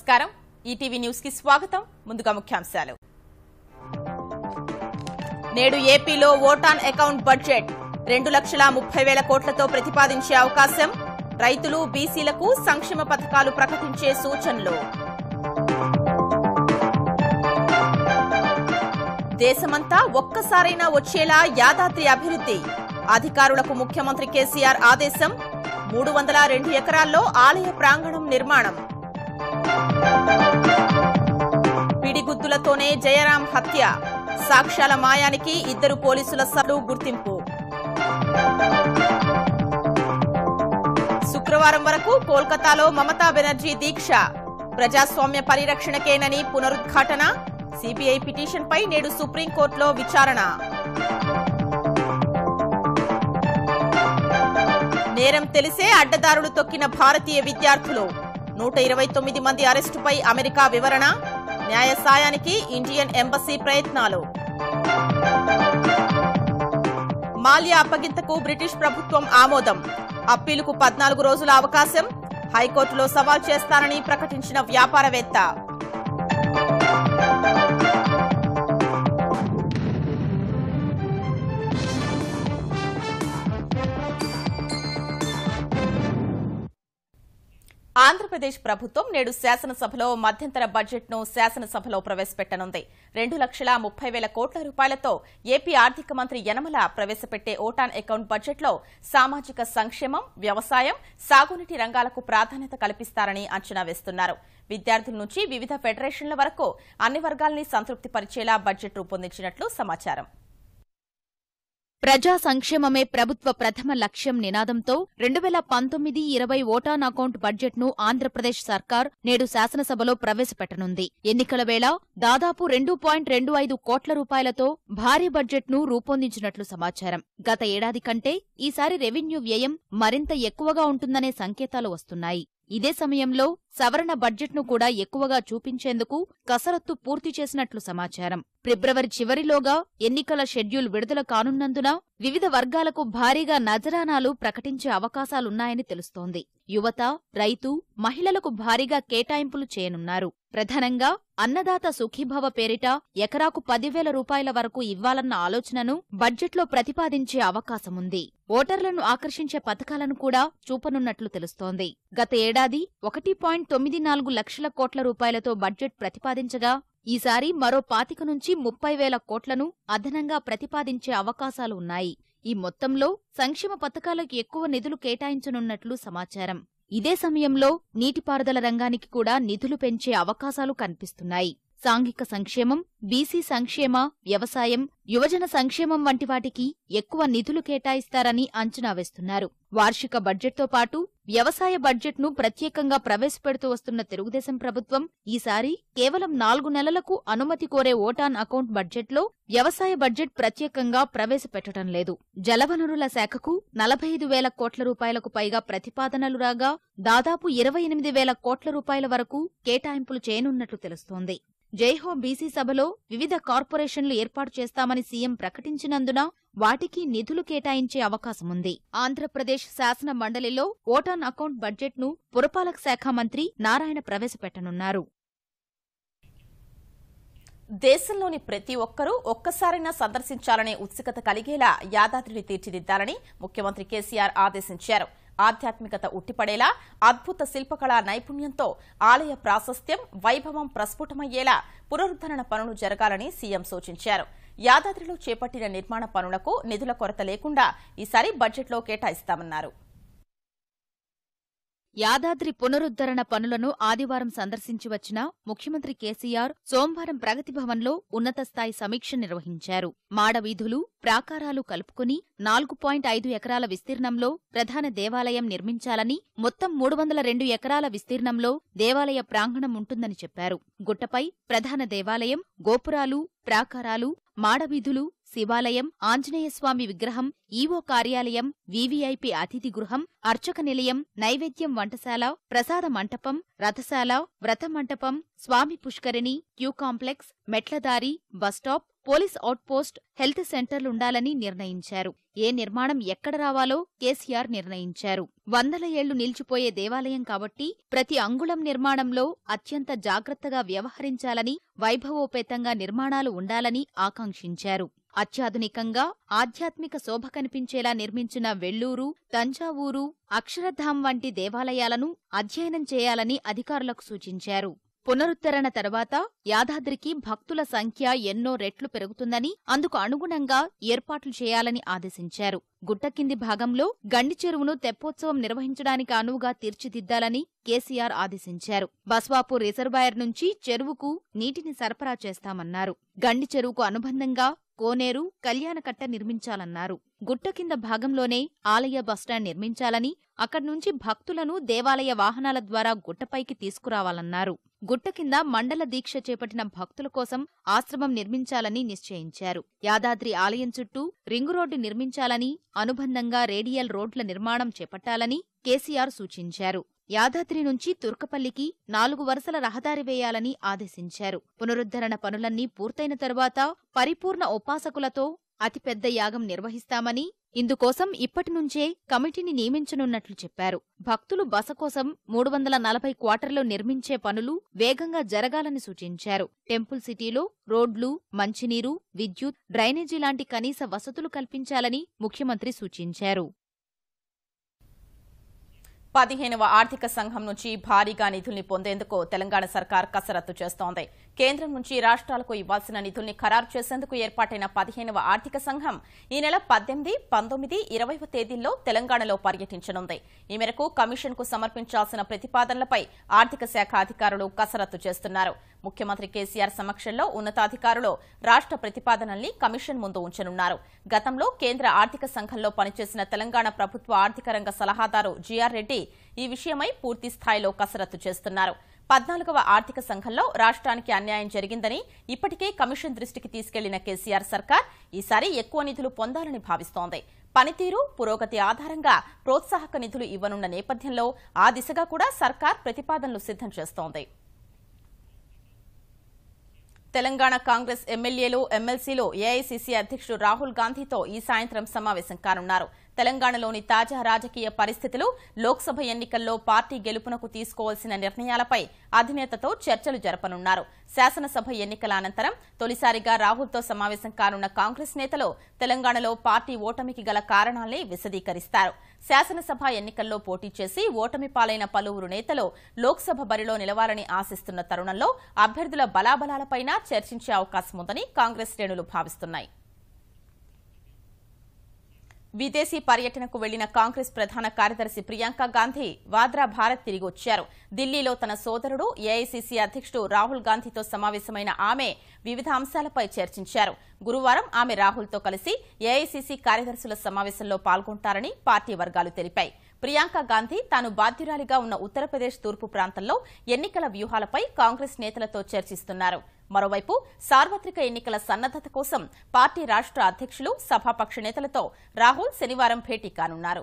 నమస్కారం ETV news కి స్వాగతం ముందుగా ముఖ్యాంశాలు నేడు ఏపీలో ఓటాన్ అకౌంట్ బడ్జెట్ రెండు లక్షల ముప్పై వేల కోట్లతో ప్రతిపాదించే అవకాశం రైతులు బీసీలకు సంక్షేమ పథకాలు ప్రకటించే సూచనలు దేశమంతా ఒక్కసారైనా వచ్చేలా యాదాద్రి అభివృద్ధి అధికారులకు ముఖ్యమంత్రి కేసీఆర్ ఆదేశం మూడు వందల రెండు ఎకరాల్లో ఆలయ ప్రాంగణం నిర్మాణం పిడిగుద్దులతోనే జయరాం హత్య సాక్ష్యాల మాయానికి ఇద్దరు పోలీసుల సభలు గుర్తింపు శుక్రవారం వరకు కోల్కతాలో మమతా బెనర్జీ దీక్ష ప్రజాస్వామ్య పరిరక్షణకేనని పునరుద్ఘాటన సిబిఐ పిటిషన్పై నేడు సుప్రీంకోర్టులో విచారణ నేరం తెలిసే అడ్డదారులు తొక్కిన భారతీయ విద్యార్థులు నూట ఇరవై తొమ్మిది మంది అరెస్టుపై అమెరికా వివరణ న్యాయ సాయానికి ఇండియన్ ఎంబసీ ప్రయత్నాలు మాల్యా అప్పగింతకు బ్రిటిష్ ప్రభుత్వం ఆమోదం అప్పీలుకు పద్నాలుగు రోజుల అవకాశం హైకోర్టులో సవాల్ చేస్తానని ప్రకటించిన వ్యాపారవేత్త ఆంధ్రప్రదేశ్ ప్రభుత్వం నేడు శాసనసభలో మధ్యంతర బడ్జెట్ను శాసనసభలో ప్రవేశపెట్టనుంది రెండు లక్షల ముప్పై వేల కోట్ల రూపాయలతో ఏపీ ఆర్థిక మంత్రి యనమల ప్రవేశపెట్టే ఓటాన్ అకౌంట్ బడ్జెట్లో సామాజిక సంక్షేమం వ్యవసాయం సాగునీటి రంగాలకు ప్రాధాన్యత కల్పిస్తారని అంచనా వేస్తున్నారు విద్యార్థుల నుంచి వివిధ ఫెడరేషన్ల వరకు అన్ని వర్గాల్ని సంతృప్తిపరిచేలా బడ్జెట్ రూపొందించినట్లు సమాచారం ప్రజా సంక్షేమమే ప్రభుత్వ ప్రథమ లక్ష్యం నినాదంతో రెండు వేల పంతొమ్మిది ఇరవై ఓటాన్ అకౌంట్ బడ్జెట్ను ఆంధ్రప్రదేశ్ సర్కార్ నేడు శాసనసభలో ప్రవేశపెట్టనుంది ఎన్నికల వేళ దాదాపు రెండు పాయింట్ రెండు ఐదు కోట్ల రూపాయలతో భారీ బడ్జెట్ను రూపొందించినట్లు సమాచారం గత ఏడాది కంటే ఈసారి రెవెన్యూ వ్యయం మరింత ఎక్కువగా ఉంటుందనే సంకేతాలు వస్తున్నాయి ఇదే సమయంలో సవరణ బడ్జెట్ను కూడా ఎక్కువగా చూపించేందుకు కసరత్తు పూర్తి చేసినట్లు సమాచారం ఫిబ్రవరి చివరిలోగా ఎన్నికల షెడ్యూల్ విడుదల కానున్నందున వివిధ వర్గాలకు భారీగా నజరానాలు ప్రకటించే అవకాశాలున్నాయని తెలుస్తోంది యువత రైతు మహిళలకు భారీగా కేటాయింపులు చేయనున్నారు ప్రధానంగా అన్నదాత సుఖీభవ పేరిట ఎకరాకు పదివేల రూపాయల వరకు ఇవ్వాలన్న ఆలోచనను బడ్జెట్లో ప్రతిపాదించే అవకాశముంది ఓటర్లను ఆకర్షించే పథకాలను కూడా చూపనున్నట్లు తెలుస్తోంది గత ఏడాది ఒకటి పాయింట్ తొమ్మిది నాలుగు లక్షల కోట్ల రూపాయలతో బడ్జెట్ ప్రతిపాదించగా ఈసారి మరో పాతిక నుంచి ముప్పై వేల కోట్లను అదనంగా ప్రతిపాదించే అవకాశాలు ఉన్నాయి ఈ మొత్తంలో సంక్షేమ పథకాలకు ఎక్కువ నిధులు కేటాయించనున్నట్లు సమాచారం ఇదే సమయంలో నీటిపారుదల రంగానికి కూడా నిధులు పెంచే అవకాశాలు కనిపిస్తున్నాయి సాంఘిక సంక్షేమం బీసీ సంక్షేమ వ్యవసాయం యువజన సంక్షేమం వంటి వాటికి ఎక్కువ నిధులు కేటాయిస్తారని అంచనా వేస్తున్నారు వార్షిక బడ్జెట్తో పాటు వ్యవసాయ బడ్జెట్ను ప్రత్యేకంగా ప్రవేశపెడుతూ వస్తున్న తెలుగుదేశం ప్రభుత్వం ఈసారి కేవలం నాలుగు నెలలకు అనుమతి కోరే ఓటాన్ అకౌంట్ బడ్జెట్లో వ్యవసాయ బడ్జెట్ ప్రత్యేకంగా ప్రవేశపెట్టడం లేదు జలవనరుల శాఖకు నలభై ఐదు వేల కోట్ల రూపాయలకు పైగా ప్రతిపాదనలు రాగా దాదాపు ఇరవై ఎనిమిది వేల కోట్ల రూపాయల వరకు కేటాయింపులు చేయనున్నట్లు తెలుస్తోంది జైహో బీసీ సభలో వివిధ కార్పొరేషన్లు ఏర్పాటు చేస్తామని సీఎం ప్రకటించినందున వాటికి నిధులు కేటాయించే అవకాశముంది ఆంధ్రప్రదేశ్ శాసన మండలిలో ఓటాన్ అకౌంట్ బడ్జెట్ను పురపాలక శాఖ మంత్రి నారాయణ ప్రవేశపెట్టనున్నారు దేశంలోని ప్రతి ఒక్కరూ ఒక్కసారైనా సందర్శించాలనే ఉత్సుకత కలిగేలా యాదాద్రిని తీర్చిదిద్దాలని ముఖ్యమంత్రి కేసీఆర్ ఆదేశించారు ఆధ్యాత్మికత ఉట్టిపడేలా అద్భుత శిల్పకళా నైపుణ్యంతో ఆలయ ప్రాశస్త్యం వైభవం ప్రస్ఫుటమయ్యేలా పునరుద్ధరణ పనులు జరగాలని సీఎం సూచించారు యాదాద్రిలో చేపట్టిన నిర్మాణ పనులకు నిధుల కొరత లేకుండా ఈసారి బడ్జెట్లో కేటాయిస్తామన్నారు యాదాద్రి పునరుద్ధరణ పనులను ఆదివారం సందర్శించి వచ్చిన ముఖ్యమంత్రి కేసీఆర్ సోమవారం ప్రగతి భవన్లో ఉన్నత స్థాయి సమీక్ష నిర్వహించారు మాడవీధులు ప్రాకారాలు కలుపుకుని నాలుగు పాయింట్ ఐదు ఎకరాల విస్తీర్ణంలో ప్రధాన దేవాలయం నిర్మించాలని మొత్తం మూడు వందల రెండు ఎకరాల విస్తీర్ణంలో దేవాలయ ప్రాంగణం ఉంటుందని చెప్పారు గుట్టపై ప్రధాన దేవాలయం గోపురాలు ప్రాకారాలు మాడవీధులు శివాలయం ఆంజనేయస్వామి విగ్రహం ఈవో కార్యాలయం వీవీఐపీ అతిథి గృహం అర్చక నిలయం నైవేద్యం వంటశాల ప్రసాద మంటపం రథశాల వ్రత మంటపం స్వామి పుష్కరిణి క్యూ కాంప్లెక్స్ మెట్లదారి బస్టాప్ పోలీస్ అవుట్పోస్ట్ హెల్త్ సెంటర్లుండాలని నిర్ణయించారు ఏ నిర్మాణం ఎక్కడ రావాలో కేసీఆర్ నిర్ణయించారు వందల ఏళ్లు నిలిచిపోయే దేవాలయం కాబట్టి ప్రతి అంగుళం నిర్మాణంలో అత్యంత జాగ్రత్తగా వ్యవహరించాలని వైభవోపేతంగా నిర్మాణాలు ఉండాలని ఆకాంక్షించారు అత్యాధునికంగా ఆధ్యాత్మిక శోభ కనిపించేలా నిర్మించిన వెల్లూరు తంజావూరు అక్షరధాం వంటి దేవాలయాలను అధ్యయనం చేయాలని అధికారులకు సూచించారు పునరుద్ధరణ తర్వాత యాదాద్రికి భక్తుల సంఖ్య ఎన్నో రెట్లు పెరుగుతుందని అందుకు అనుగుణంగా ఏర్పాట్లు చేయాలని ఆదేశించారు గుట్ట కింది భాగంలో గండి చెరువును తెప్పోత్సవం నిర్వహించడానికి అనువుగా తీర్చిదిద్దాలని కేసీఆర్ ఆదేశించారు బస్వాపూర్ రిజర్వాయర్ నుంచి చెరువుకు నీటిని సరఫరా చేస్తామన్నారు గండి చెరువుకు అనుబంధంగా కోనేరు కళ్యాణకట్ట నిర్మించాలన్నారు గుట్ట కింద భాగంలోనే ఆలయ బస్టాండ్ నిర్మించాలని అక్కడ్నుంచి భక్తులను దేవాలయ వాహనాల ద్వారా గుట్టపైకి తీసుకురావాలన్నారు గుట్ట కింద మండల దీక్ష చేపట్టిన భక్తుల కోసం ఆశ్రమం నిర్మించాలని నిశ్చయించారు యాదాద్రి ఆలయం చుట్టూ రింగు రోడ్డు నిర్మించాలని అనుబంధంగా రేడియల్ రోడ్ల నిర్మాణం చేపట్టాలని కేసీఆర్ సూచించారు యాదాద్రి నుంచి తుర్కపల్లికి నాలుగు వరుసల రహదారి వేయాలని ఆదేశించారు పునరుద్ధరణ పనులన్నీ పూర్తయిన తరువాత పరిపూర్ణ ఉపాసకులతో అతిపెద్ద యాగం నిర్వహిస్తామని ఇందుకోసం ఇప్పటినుంచే కమిటీని నియమించనున్నట్లు చెప్పారు భక్తులు బస కోసం మూడు వందల నలభై క్వార్టర్లు నిర్మించే పనులు వేగంగా జరగాలని సూచించారు టెంపుల్ సిటీలో రోడ్లు మంచినీరు విద్యుత్ డ్రైనేజీ లాంటి కనీస వసతులు కల్పించాలని ముఖ్యమంత్రి సూచించారు పదిహేనవ ఆర్థిక సంఘం నుంచి భారీగా నిధుల్ని పొందేందుకు తెలంగాణ సర్కార్ కసరత్తు చేస్తోంది కేంద్రం నుంచి రాష్ట్రాలకు ఇవ్వాల్సిన నిధుల్ని ఖరారు చేసేందుకు ఏర్పాటైన పదిహేనవ ఆర్థిక సంఘం ఈ నెల పద్దెనిమిది పంతొమ్మిది ఇరవైవ తేదీల్లో తెలంగాణలో పర్యటించనుంది ఈ మేరకు కమిషన్ కు సమర్పించాల్సిన ప్రతిపాదనలపై ఆర్థిక శాఖ అధికారులు కసరత్తు చేస్తున్నారు ముఖ్యమంత్రి కేసీఆర్ సమక్షంలో ఉన్నతాధికారులు రాష్ట్ర ప్రతిపాదనల్ని కమిషన్ ముందు ఉంచనున్నారు గతంలో కేంద్ర ఆర్థిక సంఘంలో పనిచేసిన తెలంగాణ ప్రభుత్వ ఆర్థిక రంగ సలహాదారు జీఆర్ రెడ్డి ఈ విషయమై పూర్తి స్థాయిలో కసరత్తు చేస్తున్నారు పద్నాలుగవ ఆర్థిక సంఘంలో రాష్ట్రానికి అన్యాయం జరిగిందని ఇప్పటికే కమిషన్ దృష్టికి తీసుకెళ్లిన కేసీఆర్ సర్కార్ ఈసారి ఎక్కువ నిధులు పొందాలని భావిస్తోంది పనితీరు పురోగతి ఆధారంగా ప్రోత్సాహక నిధులు ఇవ్వనున్న నేపథ్యంలో ఆ దిశగా కూడా సర్కార్ ప్రతిపాదనలు సిద్ధం చేస్తోంది తెలంగాణ కాంగ్రెస్ ఎమ్మెల్యేలు ఎమ్మెల్సీలు ఏఐసీసీ అధ్యక్షుడు రాహుల్ గాంధీతో ఈ సాయంత్రం సమావేశం కానున్నారు తెలంగాణలోని తాజా రాజకీయ పరిస్థితులు లోక్సభ ఎన్నికల్లో పార్టీ గెలుపునకు తీసుకోవాల్సిన నిర్ణయాలపై అధినేతతో చర్చలు జరపనున్నారు శాసనసభ ఎన్నికల అనంతరం తొలిసారిగా రాహుల్తో సమావేశం కానున్న కాంగ్రెస్ నేతలు తెలంగాణలో పార్టీ ఓటమికి గల కారణాల్ని విశదీకరిస్తారు శాసనసభ ఎన్నికల్లో పోటీ చేసి ఓటమి పాలైన పలువురు నేతలు లోక్సభ బరిలో నిలవాలని ఆశిస్తున్న తరుణంలో అభ్యర్థుల బలాబలాలపైన చర్చించే అవకాశం ఉందని కాంగ్రెస్ శ్రేణులు భావిస్తున్నాయి విదేశీ పర్యటనకు వెళ్లిన కాంగ్రెస్ ప్రధాన కార్యదర్శి ప్రియాంక గాంధీ వాద్రా భారత్ తిరిగి వచ్చారు ఢిల్లీలో తన సోదరుడు ఏఐసీసీ అధ్యక్షుడు రాహుల్ గాంధీతో సమావేశమైన ఆమె వివిధ అంశాలపై చర్చించారు గురువారం ఆమె రాహుల్తో కలిసి ఏఐసీసీ కార్యదర్శుల సమావేశంలో పాల్గొంటారని పార్టీ వర్గాలు తెలిపాయి ప్రియాంక గాంధీ తాను బాధ్యురాలిగా ఉన్న ఉత్తరప్రదేశ్ తూర్పు ప్రాంతంలో ఎన్నికల వ్యూహాలపై కాంగ్రెస్ నేతలతో చర్చిస్తున్నారు మరోవైపు సార్వత్రిక ఎన్నికల సన్నద్దత కోసం పార్టీ రాష్ట్ర అధ్యక్షులు సభాపక్ష నేతలతో రాహుల్ శనివారం భేటీ కానున్నారు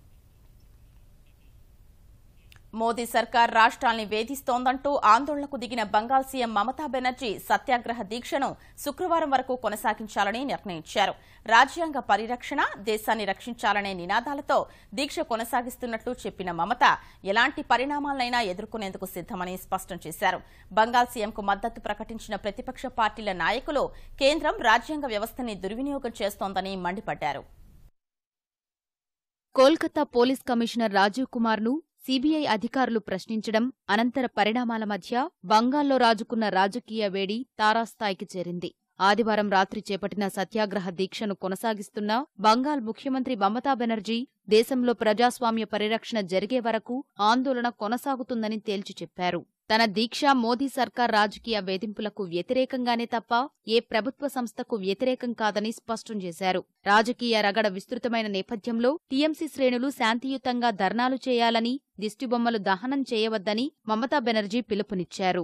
మోదీ సర్కార్ రాష్ట్రాల్ని వేధిస్తోందంటూ ఆందోళనకు దిగిన బంగాల్ సీఎం మమతా బెనర్జీ సత్యాగ్రహ దీక్షను శుక్రవారం వరకు కొనసాగించాలని నిర్ణయించారు రాజ్యాంగ పరిరక్షణ దేశాన్ని రక్షించాలనే నినాదాలతో దీక్ష కొనసాగిస్తున్నట్లు చెప్పిన మమత ఎలాంటి పరిణామాలనైనా ఎదుర్కొనేందుకు సిద్దమని స్పష్టం చేశారు బంగాల్ సీఎంకు మద్దతు ప్రకటించిన ప్రతిపక్ష పార్టీల నాయకులు కేంద్రం రాజ్యాంగ వ్యవస్థని దుర్వినియోగం చేస్తోందని మండిపడ్డారు కోల్కతా పోలీస్ కమిషనర్ రాజీవ్ కుమార్ను సీబీఐ అధికారులు ప్రశ్నించడం అనంతర పరిణామాల మధ్య బంగాల్లో రాజుకున్న రాజకీయ వేడి తారాస్థాయికి చేరింది ఆదివారం రాత్రి చేపట్టిన సత్యాగ్రహ దీక్షను కొనసాగిస్తున్న బంగాల్ ముఖ్యమంత్రి మమతా బెనర్జీ దేశంలో ప్రజాస్వామ్య పరిరక్షణ జరిగే వరకు ఆందోళన కొనసాగుతుందని తేల్చి చెప్పారు తన దీక్ష మోదీ సర్కార్ రాజకీయ వేధింపులకు వ్యతిరేకంగానే తప్ప ఏ ప్రభుత్వ సంస్థకు వ్యతిరేకం కాదని స్పష్టం చేశారు రాజకీయ రగడ విస్తృతమైన నేపథ్యంలో టీఎంసీ శ్రేణులు శాంతియుతంగా ధర్నాలు చేయాలని దిష్టిబొమ్మలు దహనం చేయవద్దని మమతా బెనర్జీ పిలుపునిచ్చారు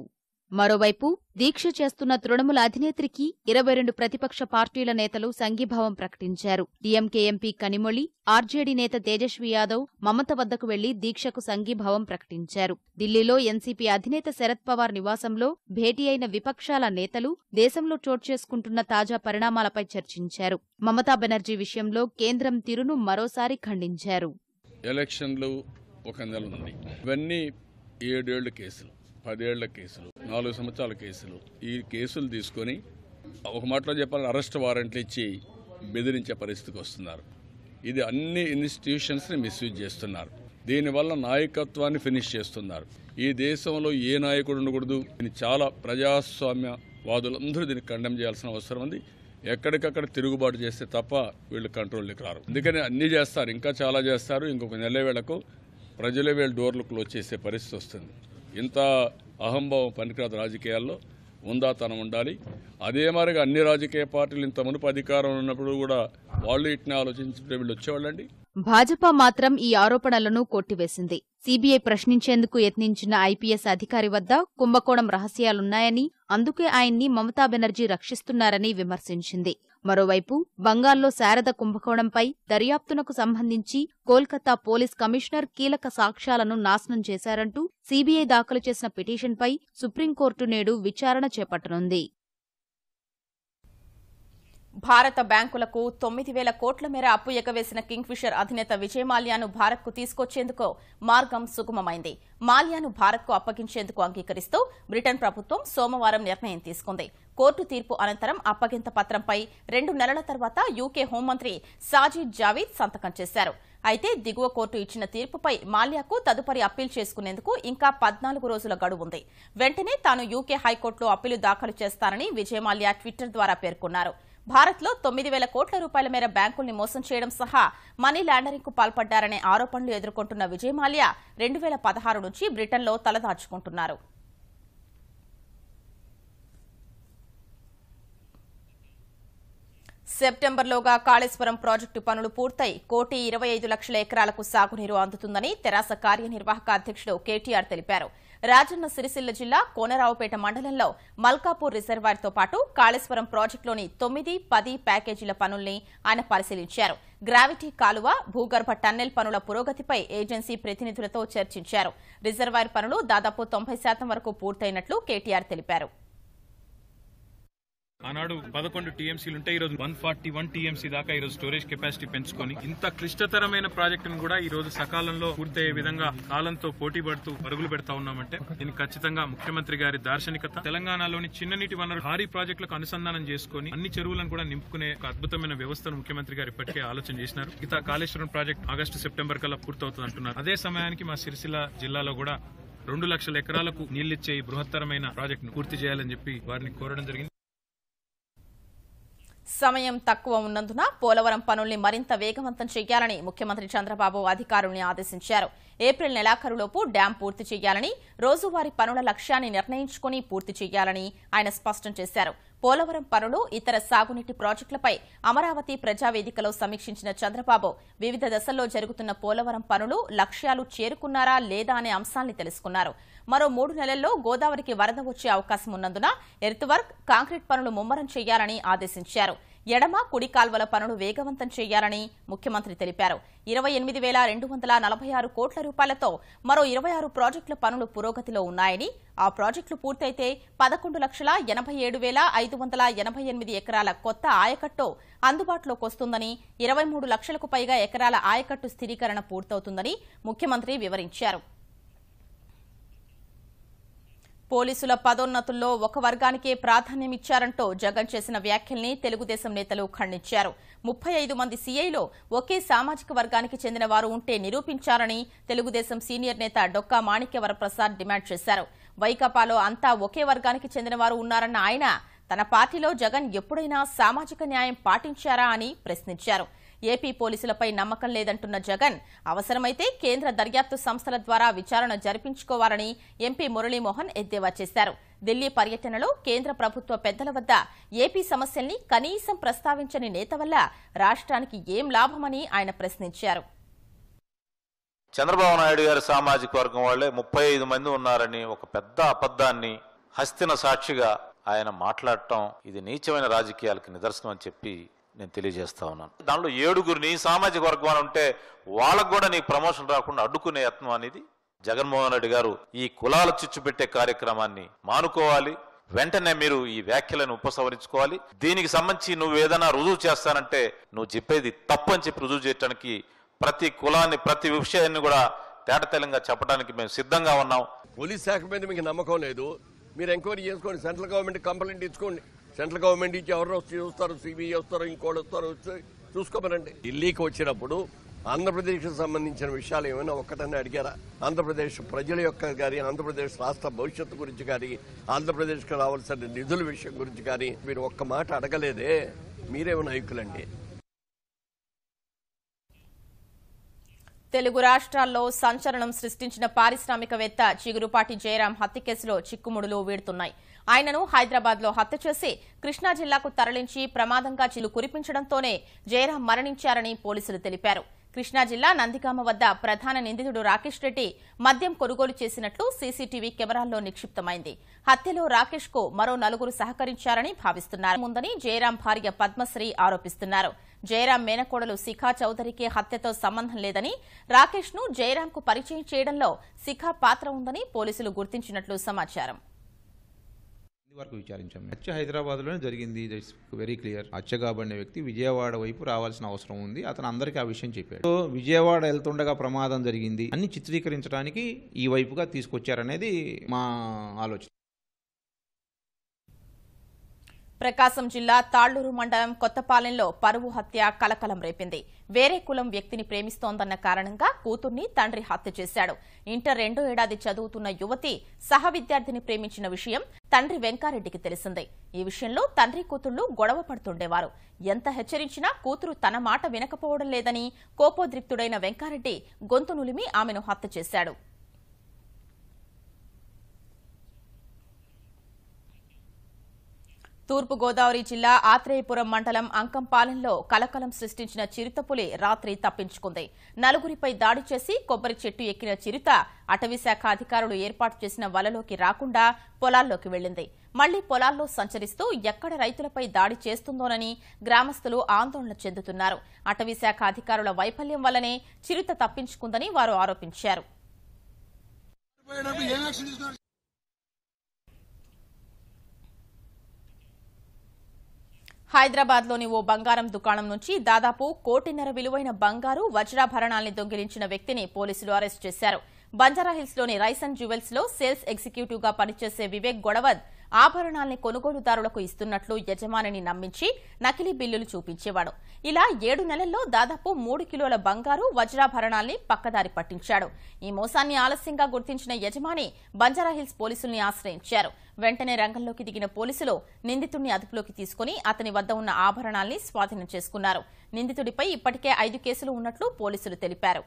మరోవైపు దీక్ష చేస్తున్న తృణమూల అధినేత్రికి ఇరవై రెండు ప్రతిపక్ష పార్టీల నేతలు సంఘీభావం ప్రకటించారు డీఎంకే ఎంపీ కనిమొళి ఆర్జేడీ నేత తేజస్వి యాదవ్ మమత వద్దకు వెళ్లి దీక్షకు సంఘీభావం ప్రకటించారు ఢిల్లీలో ఎన్సీపీ అధినేత శరద్ పవార్ నివాసంలో భేటీ అయిన విపక్షాల నేతలు దేశంలో చోటు చేసుకుంటున్న తాజా పరిణామాలపై చర్చించారు మమతా బెనర్జీ విషయంలో కేంద్రం తీరును మరోసారి ఖండించారు ఎలక్షన్లు ఒక నెల ఉంది ఇవన్నీ ఏడేళ్ల కేసులు పదేళ్ల కేసులు నాలుగు సంవత్సరాల కేసులు ఈ కేసులు తీసుకొని ఒక మాటలో చెప్పాలంటే అరెస్ట్ వారెంట్లు ఇచ్చి బెదిరించే పరిస్థితికి వస్తున్నారు ఇది అన్ని ఇన్స్టిట్యూషన్స్ని మిస్యూజ్ చేస్తున్నారు దీనివల్ల నాయకత్వాన్ని ఫినిష్ చేస్తున్నారు ఈ దేశంలో ఏ నాయకుడు ఉండకూడదు దీన్ని చాలా ప్రజాస్వామ్య వాదులందరూ దీన్ని కండెమ్ చేయాల్సిన అవసరం ఉంది ఎక్కడికక్కడ తిరుగుబాటు చేస్తే తప్ప వీళ్ళు కంట్రోల్కి రారు అందుకని అన్నీ చేస్తారు ఇంకా చాలా చేస్తారు ఇంకొక నెల వేళకు ప్రజలే వీళ్ళ డోర్లు క్లోజ్ చేసే పరిస్థితి వస్తుంది ఇంత అహంభావం పనికిరాదు రాజకీయాల్లో ఉందాతనం ఉండాలి అదే మరిగా అన్ని రాజకీయ పార్టీలు ఇంత మునుపు అధికారం ఉన్నప్పుడు కూడా వాళ్ళు ఇట్నే ఆలోచించుంటే వీళ్ళు వచ్చేవాళ్ళండి భాజపా మాత్రం ఈ ఆరోపణలను కొట్టివేసింది సీబీఐ ప్రశ్నించేందుకు యత్నించిన ఐపీఎస్ అధికారి వద్ద కుంభకోణం రహస్యాలున్నాయని అందుకే ఆయన్ని మమతా బెనర్జీ రక్షిస్తున్నారని విమర్శించింది మరోవైపు బంగాల్లో శారద కుంభకోణంపై దర్యాప్తునకు సంబంధించి కోల్కతా పోలీస్ కమిషనర్ కీలక సాక్ష్యాలను నాశనం చేశారంటూ సీబీఐ దాఖలు చేసిన పిటిషన్పై సుప్రీంకోర్టు నేడు విచారణ చేపట్టనుంది భారత బ్యాంకులకు తొమ్మిది వేల కోట్ల మేర అప్పు ఎగవేసిన కింగ్ఫిషర్ అధినేత విజయ్ మాల్యాను భారత్కు తీసుకొచ్చేందుకు మార్గం సుగమమైంది మాల్యాను భారత్కు అప్పగించేందుకు అంగీకరిస్తూ బ్రిటన్ ప్రభుత్వం సోమవారం నిర్ణయం తీసుకుంది కోర్టు తీర్పు అనంతరం అప్పగింత పత్రంపై రెండు నెలల తర్వాత యూకే హోంమంత్రి సాజిద్ జావీద్ సంతకం చేశారు అయితే దిగువ కోర్టు ఇచ్చిన తీర్పుపై మాల్యాకు తదుపరి అప్పీల్ చేసుకునేందుకు ఇంకా పద్నాలుగు రోజుల గడువు ఉంది వెంటనే తాను యూకే హైకోర్టులో అప్పీలు దాఖలు చేస్తానని విజయ్ మాల్యా ట్విట్టర్ ద్వారా పేర్కొన్నారు భారత్లో తొమ్మిది వేల కోట్ల రూపాయల మేర బ్యాంకుల్ని మోసం చేయడం సహా మనీ లాండరింగ్ కు పాల్పడ్డారనే ఆరోపణలు ఎదుర్కొంటున్న విజయ్ మాల్యా రెండు వేల పదహారు నుంచి బ్రిటన్లో తలదాచుకుంటున్నారు సెప్టెంబర్లోగా కాళేశ్వరం ప్రాజెక్టు పనులు పూర్తయి కోటి ఇరవై ఐదు లక్షల ఎకరాలకు సాగునీరు అందుతుందని తెరాస కార్యనిర్వాహక అధ్యక్షుడు కేటీఆర్ తెలిపారు రాజన్న సిరిసిల్ల జిల్లా కోనరావుపేట మండలంలో మల్కాపూర్ రిజర్వాయర్తో పాటు కాళేశ్వరం ప్రాజెక్టులోని తొమ్మిది పది ప్యాకేజీల పనుల్ని ఆయన పరిశీలించారు గ్రావిటీ కాలువ భూగర్భ టన్నెల్ పనుల పురోగతిపై ఏజెన్సీ ప్రతినిధులతో చర్చించారు రిజర్వాయర్ పనులు దాదాపు తొంభై శాతం వరకు పూర్తయినట్లు కేటీఆర్ తెలిపారు ఆనాడు పదకొండు టీఎంసీలు ఉంటే ఈ రోజు వన్ ఫార్టీ వన్ టీఎంసీ దాకా ఈ రోజు స్టోరేజ్ కెపాసిటీ పెంచుకొని ఇంత క్లిష్టతరమైన ప్రాజెక్టును కూడా ఈ రోజు సకాలంలో పూర్తయ్యే విధంగా కాలంతో పోటీ పడుతూ పరుగులు పెడతా ఉన్నామంటే దీనికి ఖచ్చితంగా ముఖ్యమంత్రి గారి దార్శనికత తెలంగాణలోని చిన్న నీటి వనరు భారీ ప్రాజెక్టులకు అనుసంధానం చేసుకుని అన్ని చెరువులను కూడా నింపుకునే ఒక అద్భుతమైన వ్యవస్థను ముఖ్యమంత్రి గారు ఇప్పటికే ఆలోచన చేసినారు ఇత కాళేశ్వరం ప్రాజెక్ట్ ఆగస్టు సెప్టెంబర్ కల్లా పూర్తవుతుంది అంటున్నారు అదే సమయానికి మా సిరిసిల్ల జిల్లాలో కూడా రెండు లక్షల ఎకరాలకు నీళ్లిచ్చే ఈ బృహత్తరమైన ప్రాజెక్టును పూర్తి చేయాలని చెప్పి వారిని కోరడం జరిగింది సమయం తక్కువ ఉన్నందున పోలవరం పనుల్ని మరింత వేగవంతం చేయాలని ముఖ్యమంత్రి చంద్రబాబు అధికారుల్ని ఆదేశించారు ఏప్రిల్ నెలాఖరులోపు డ్యాం పూర్తి చేయాలని రోజువారీ పనుల లక్ష్యాన్ని నిర్ణయించుకుని పూర్తి చేయాలని ఆయన స్పష్టం చేశారు పోలవరం పనులు ఇతర సాగునీటి ప్రాజెక్టులపై అమరావతి ప్రజావేదికలో సమీక్షించిన చంద్రబాబు వివిధ దశల్లో జరుగుతున్న పోలవరం పనులు లక్ష్యాలు చేరుకున్నారా లేదా అనే అంశాల్ని తెలుసుకున్నారు మరో మూడు నెలల్లో గోదావరికి వరద వచ్చే అవకాశం ఉన్నందున ఎర్త్ వర్క్ కాంక్రీట్ పనులు ముమ్మరం చేయాలని ఆదేశించారు ఎడమ కుడి కాల్వల పనులు వేగవంతం చేయాలని ముఖ్యమంత్రి తెలిపారు ఇరవై ఎనిమిది వేల రెండు వందల నలభై ఆరు కోట్ల రూపాయలతో మరో ఇరవై ఆరు ప్రాజెక్టుల పనులు పురోగతిలో ఉన్నాయని ఆ ప్రాజెక్టులు పూర్తయితే పదకొండు లక్షల ఎనభై ఏడు వేల ఐదు వందల ఎనభై ఎనిమిది ఎకరాల కొత్త ఆయకట్టు అందుబాటులోకి వస్తుందని ఇరవై మూడు లక్షలకు పైగా ఎకరాల ఆయకట్టు స్థిరీకరణ పూర్తవుతుందని ముఖ్యమంత్రి వివరించారు పోలీసుల పదోన్నతుల్లో ఒక వర్గానికే ప్రాధాన్యమిచ్చారంటూ జగన్ చేసిన వ్యాఖ్యల్ని తెలుగుదేశం నేతలు ఖండించారు ముప్పై ఐదు మంది సీఐలో ఒకే సామాజిక వర్గానికి చెందిన వారు ఉంటే నిరూపించారని తెలుగుదేశం సీనియర్ నేత డొక్కా మాణిక్యవరప్రసాద్ డిమాండ్ చేశారు వైకాపాలో అంతా ఒకే వర్గానికి చెందిన వారు ఉన్నారన్న ఆయన తన పార్టీలో జగన్ ఎప్పుడైనా సామాజిక న్యాయం పాటించారా అని ప్రశ్నించారు ఏపీ పోలీసులపై నమ్మకం లేదంటున్న జగన్ అవసరమైతే కేంద్ర దర్యాప్తు సంస్థల ద్వారా విచారణ జరిపించుకోవాలని ఎంపీ మురళీమోహన్ ఎద్దేవా చేశారు ఢిల్లీ పర్యటనలో కేంద్ర ప్రభుత్వ పెద్దల వద్ద ఏపీ సమస్యల్ని కనీసం ప్రస్తావించని నేత వల్ల రాష్ట్రానికి ఏం లాభమని ఆయన ప్రశ్నించారు చంద్రబాబు నాయుడు గారి సామాజిక వర్గం వాళ్ళే ముప్పై ఐదు మంది ఉన్నారని ఒక పెద్ద అబద్ధాన్ని హస్తిన సాక్షిగా ఆయన మాట్లాడటం ఇది నీచమైన రాజకీయాలకు నిదర్శనం అని చెప్పి నేను తెలియజేస్తా ఉన్నాను దానిలో ఏడుగురిని సామాజిక వర్గం అని ఉంటే వాళ్ళకు కూడా నీకు ప్రమోషన్ రాకుండా అడ్డుకునే యత్నం అనేది జగన్మోహన్ రెడ్డి గారు ఈ కులాల చిచ్చు పెట్టే కార్యక్రమాన్ని మానుకోవాలి వెంటనే మీరు ఈ వ్యాఖ్యలను ఉపసంహరించుకోవాలి దీనికి సంబంధించి నువ్వు ఏదైనా రుజువు చేస్తానంటే నువ్వు చెప్పేది తప్పు అని చెప్పి రుజువు చేయడానికి ప్రతి కులాన్ని ప్రతి విషయాన్ని కూడా తేటతెల్లంగా చెప్పడానికి మేము సిద్ధంగా ఉన్నాం పోలీస్ శాఖ మీద మీకు నమ్మకం లేదు మీరు ఎంక్వైరీ చేసుకోండి సెంట్రల్ గవర్నమెంట్ కంప్లైంట్ ఇచ్చుకోండి సెంట్రల్ గవర్నమెంట్ ఇచ్చి ఎవరు వచ్చి చూస్తారు సిబిఐ వస్తారు ఇంకోటి వస్తారు వచ్చి చూసుకోమనండి ఢిల్లీకి వచ్చినప్పుడు ఆంధ్రప్రదేశ్కి సంబంధించిన విషయాలు ఏమైనా ఒక్కటన్నా అడిగారా ఆంధ్రప్రదేశ్ ప్రజల యొక్క కానీ ఆంధ్రప్రదేశ్ రాష్ట్ర భవిష్యత్తు గురించి కానీ ఆంధ్రప్రదేశ్కి రావాల్సిన నిధుల విషయం గురించి కానీ మీరు ఒక్క మాట అడగలేదే మీరేమో నాయకులండి తెలుగు రాష్ట్రాల్లో సంచలనం సృష్టించిన పారిశ్రామికవేత్త చిగురుపాటి జయరాం హత్య కేసులో చిక్కుముడులు వీడుతున్నాయి ఆయనను హైదరాబాద్ లో హత్య చేసి కృష్ణా జిల్లాకు తరలించి ప్రమాదంగా చిలు కురిపించడంతోనే జయరాం మరణించారని పోలీసులు తెలిపారు కృష్ణా జిల్లా నందిగామ వద్ద ప్రధాన నిందితుడు రాకేష్ రెడ్డి మద్యం కొనుగోలు చేసినట్లు సీసీటీవీ కెమెరాల్లో నిక్షిప్తమైంది హత్యలో రాకేష్ కు మరో నలుగురు సహకరించారని భావిస్తున్నారు ముందని జయరాం భార్య పద్మశ్రీ ఆరోపిస్తున్నారు జయరాం మేనకోడలు శిఖా చౌదరికి హత్యతో సంబంధం లేదని రాకేష్ ను జయరాం కు పరిచయం చేయడంలో శిఖా పాత్ర ఉందని పోలీసులు గుర్తించినట్లు సమాచారం ఇది వరకు విచారించాం హత్య హైదరాబాద్లోనే జరిగింది ఇట్స్ వెరీ క్లియర్ హత్య కాబడిన వ్యక్తి విజయవాడ వైపు రావాల్సిన అవసరం ఉంది అతను అందరికీ ఆ విషయం చెప్పాడు సో విజయవాడ వెళ్తుండగా ప్రమాదం జరిగింది అన్ని చిత్రీకరించడానికి ఈ వైపుగా తీసుకొచ్చారనేది మా ఆలోచన ప్రకాశం జిల్లా తాళ్లూరు మండలం కొత్తపాలెంలో పరువు హత్య కలకలం రేపింది వేరే కులం వ్యక్తిని ప్రేమిస్తోందన్న కారణంగా కూతుర్ని తండ్రి హత్య చేశాడు ఇంటర్ రెండో ఏడాది చదువుతున్న యువతి సహ విద్యార్థిని ప్రేమించిన విషయం తండ్రి వెంకారెడ్డికి తెలిసిందే ఈ విషయంలో తండ్రి కూతుళ్లు గొడవ పడుతుండేవారు ఎంత హెచ్చరించినా కూతురు తన మాట వినకపోవడం లేదని కోపోద్రిక్తుడైన వెంకారెడ్డి గొంతు నులిమి ఆమెను హత్య చేశాడు తూర్పుగోదావరి జిల్లా ఆత్రేయపురం మండలం అంకంపాలెంలో కలకలం సృష్టించిన చిరుతపులి రాత్రి తప్పించుకుంది నలుగురిపై దాడి చేసి కొబ్బరి చెట్టు ఎక్కిన చిరుత అటవీశాఖ అధికారులు ఏర్పాటు చేసిన వలలోకి రాకుండా పొలాల్లోకి వెళ్లింది మళ్లీ పొలాల్లో సంచరిస్తూ ఎక్కడ రైతులపై దాడి చేస్తుందోనని గ్రామస్తులు ఆందోళన చెందుతున్నారు అటవీశాఖ అధికారుల వైఫల్యం వల్లనే చిరుత తప్పించుకుందని వారు ఆరోపించారు హైదరాబాద్ లోని ఓ బంగారం దుకాణం నుంచి దాదాపు కోటిన్నర విలువైన బంగారు వజ్రాభరణాల్ని దొంగిలించిన వ్యక్తిని పోలీసులు అరెస్ట్ చేశారు బంజారాహిల్స్ లోని రైసన్ జ్యువెల్స్ లో సేల్స్ ఎగ్జిక్యూటివ్ గా పనిచేసే వివేక్ గొడవద్ ఆభరణాల్ని కొనుగోలుదారులకు ఇస్తున్నట్లు యజమానిని నమ్మించి నకిలీ బిల్లులు చూపించేవాడు ఇలా ఏడు నెలల్లో దాదాపు మూడు కిలోల బంగారు వజ్రాభరణాల్ని పక్కదారి పట్టించాడు ఈ మోసాన్ని ఆలస్యంగా గుర్తించిన యజమాని బంజారాహిల్స్ పోలీసుల్ని ఆశ్రయించారు వెంటనే రంగంలోకి దిగిన పోలీసులు నిందితుడిని అదుపులోకి తీసుకుని అతని వద్ద ఉన్న ఆభరణాల్ని స్వాధీనం చేసుకున్నారు నిందితుడిపై ఇప్పటికే ఐదు కేసులు ఉన్నట్లు పోలీసులు తెలిపారు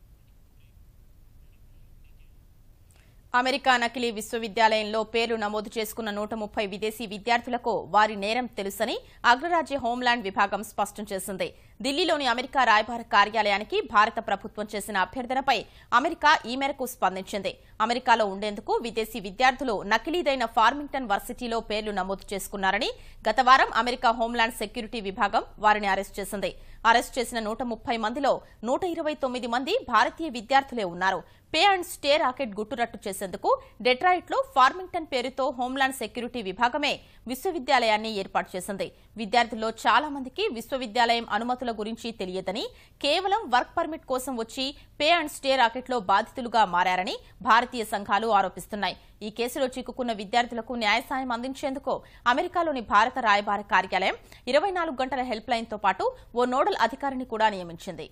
అమెరికా నకిలీ విశ్వవిద్యాలయంలో పేర్లు నమోదు చేసుకున్న నూట ముప్పై విదేశీ విద్యార్థులకు వారి నేరం తెలుసని అగ్రరాజ్య హోంలాండ్ విభాగం స్పష్టం చేసింది ఢిల్లీలోని అమెరికా రాయబార కార్యాలయానికి భారత ప్రభుత్వం చేసిన అభ్యర్థనపై అమెరికా ఈ మేరకు స్పందించింది అమెరికాలో ఉండేందుకు విదేశీ విద్యార్థులు నకిలీదైన ఫార్మింగ్టన్ వర్సిటీలో పేర్లు నమోదు చేసుకున్నారని గత వారం అమెరికా హోంలాండ్ సెక్యూరిటీ విభాగం వారిని అరెస్ట్ చేసింది అరెస్ట్ చేసిన నూట ముప్పై మందిలో నూట ఇరవై తొమ్మిది మంది భారతీయ విద్యార్థులే ఉన్నారు పే అండ్ స్టే రాకెట్ గుట్టురట్టు చేసేందుకు డెట్రాయిట్ లో ఫార్మింగ్టన్ పేరుతో హోంలాండ్ సెక్యూరిటీ విభాగమే విశ్వవిద్యాలయాన్ని ఏర్పాటు చేసింది విద్యార్థుల్లో చాలా మందికి విశ్వవిద్యాలయం అనుమతుల గురించి తెలియదని కేవలం వర్క్ పర్మిట్ కోసం వచ్చి పే అండ్ స్టే రాకెట్ లో బాధితులుగా మారారని భారతీయ సంఘాలు ఆరోపిస్తున్నాయి ఈ కేసులో చిక్కుకున్న విద్యార్థులకు న్యాయ సాయం అందించేందుకు అమెరికాలోని భారత రాయబార కార్యాలయం ఇరవై నాలుగు గంటల హెల్ప్ లైన్ తో పాటు ఓ నోడల్ అధికారిని కూడా నియమించింది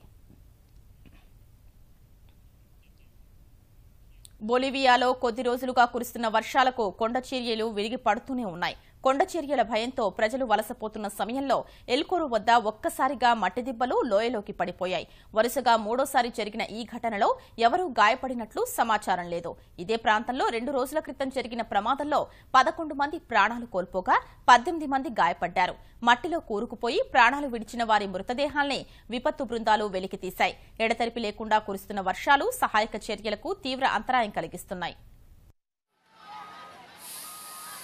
బొలివియాలో కొద్ది రోజులుగా కురుస్తున్న వర్షాలకు కొండ చర్యలు విరిగి పడుతూనే ఉన్నాయి కొండ చర్యల భయంతో ప్రజలు వలసపోతున్న సమయంలో ఎల్కోరు వద్ద ఒక్కసారిగా మట్టి దిబ్బలు లోయలోకి పడిపోయాయి వరుసగా మూడోసారి జరిగిన ఈ ఘటనలో ఎవరూ గాయపడినట్లు సమాచారం లేదు ఇదే ప్రాంతంలో రెండు రోజుల క్రితం జరిగిన ప్రమాదంలో పదకొండు మంది ప్రాణాలు కోల్పోగా పద్దెనిమిది మంది గాయపడ్డారు మట్టిలో కూరుకుపోయి ప్రాణాలు విడిచిన వారి మృతదేహాల్ని విపత్తు బృందాలు వెలికితీశాయి ఎడతెరిపి లేకుండా కురుస్తున్న వర్షాలు సహాయక చర్యలకు తీవ్ర అంతరాయం కలిగిస్తున్నాయి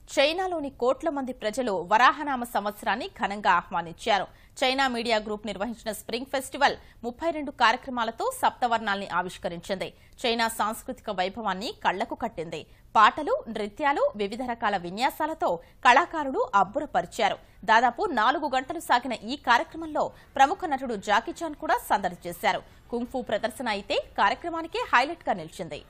చైనాలోని కోట్ల మంది ప్రజలు వరాహనామ సంవత్సరాన్ని ఘనంగా ఆహ్వానించారు చైనా మీడియా గ్రూప్ నిర్వహించిన స్ప్రింగ్ ఫెస్టివల్ ముప్పై రెండు కార్యక్రమాలతో సప్తవర్ణాల్ని ఆవిష్కరించింది చైనా సాంస్కృతిక వైభవాన్ని కళ్లకు కట్టింది పాటలు నృత్యాలు వివిధ రకాల విన్యాసాలతో కళాకారులు అబ్బురపరిచారు దాదాపు నాలుగు గంటలు సాగిన ఈ కార్యక్రమంలో ప్రముఖ నటుడు జాకీ చాన్ కూడా సందడి చేశారు కుంఫు ప్రదర్శన అయితే కార్యక్రమానికే హైలైట్ గా నిలిచింది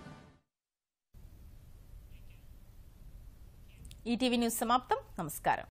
ఈటీవీ న్యూస్ సమాప్తం నమస్కారం